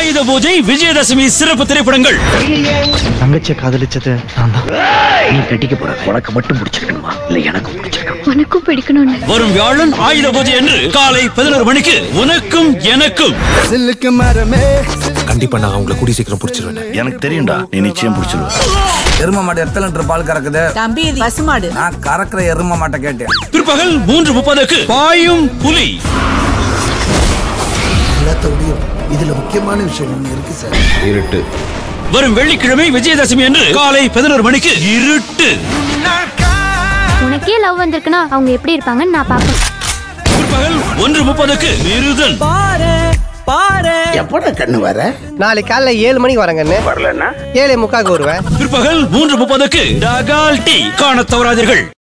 ஆயுத பூஜை விஜயதசமி சிறப்பு திரைப்படங்கள் தங்கச்சியை காதலிச்சது நான் தான் நீ கட்டிக்க போற உனக்கு மட்டும் பிடிச்சிருக்கணுமா இல்ல எனக்கு பிடிச்சிருக்கணும் உனக்கும் பிடிக்கணும்னு வரும் வியாழன் ஆயுத பூஜை என்று காலை பதினோரு மணிக்கு உனக்கும் எனக்கும் சில்லுக்கு மரமே கண்டிப்பா நான் அவங்களை கூடி சீக்கிரம் பிடிச்சிருவேன் எனக்கு தெரியும்டா நீ நிச்சயம் பிடிச்சிருவ எரும மாடு எத்தனை லிட்டர் பால் கறக்குது தம்பி இது பசுமாடு நான் கறக்குற எரும மாட்டை கேட்டேன் பிற்பகல் மூன்று முப்பதுக்கு பாயும் புலி எல்லாத்தோடையும் இதுல முக்கியமான விஷயம் ஒண்ணு இருக்கு சார் இருட்டு வரும் வெள்ளிக்கிழமை விஜயதசமி என்று காலை பதினோரு மணிக்கு இருட்டு உனக்கே லவ் வந்திருக்குன்னா அவங்க எப்படி இருப்பாங்கன்னு நான் பார்க்கணும் பிற்பகல் ஒன்று முப்பதுக்கு மிருதன் எப்படா கண்ணு வர நாளைக்கு காலைல ஏழு மணிக்கு வரேங்கன்னு வரலன்னா ஏழு முக்காக்கு வருவேன் பிற்பகல் மூன்று முப்பதுக்கு டகால் டீ காணத் தவறாதீர்கள்